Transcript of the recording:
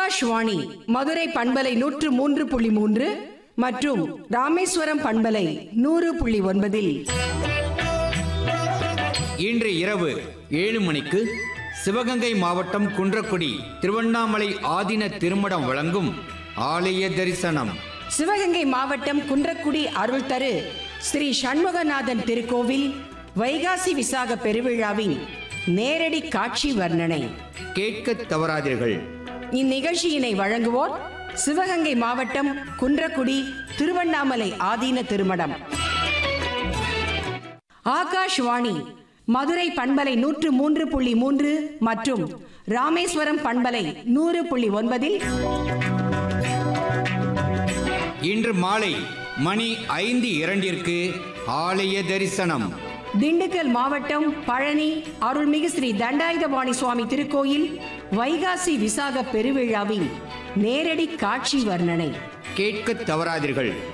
ஆகாஷ்வாணி மதுரை பண்பலை நூற்று மூன்று புள்ளி மூன்று மற்றும் ராமேஸ்வரம் பண்பலை நூறு புள்ளி ஒன்பதில் இன்று இரவு ஏழு மணிக்கு சிவகங்கை மாவட்டம் குன்றக்குடி திருவண்ணாமலை ஆதீன திருமடம் வழங்கும் ஆலய தரிசனம் சிவகங்கை மாவட்டம் குன்றக்குடி அருள் தரு ஸ்ரீ சண்முகநாதன் திருக்கோவில் வைகாசி விசாக பெருவிழாவின் நேரடி காட்சி வர்ணனை கேட்க தவறாதீர்கள் இந்நிகழ்ச்சியினை வழங்குவோர் சிவகங்கை மாவட்டம் குன்றக்குடி திருவண்ணாமலை ஆதீன திருமடம் ஆகாஷ்வாணி மதுரை பண்பலை நூற்று மூன்று புள்ளி மூன்று மற்றும் ராமேஸ்வரம் பண்பலை நூறு புள்ளி ஒன்பதில் இன்று மாலை மணி ஐந்து இரண்டிற்கு ஆலய தரிசனம் திண்டுக்கல் மாவட்டம் பழனி அருள்மிகு ஸ்ரீ தண்டாயுதபாணி சுவாமி திருக்கோயில் வைகாசி விசாக பெருவிழாவின் நேரடி காட்சி வர்ணனை கேட்க தவறாதீர்கள்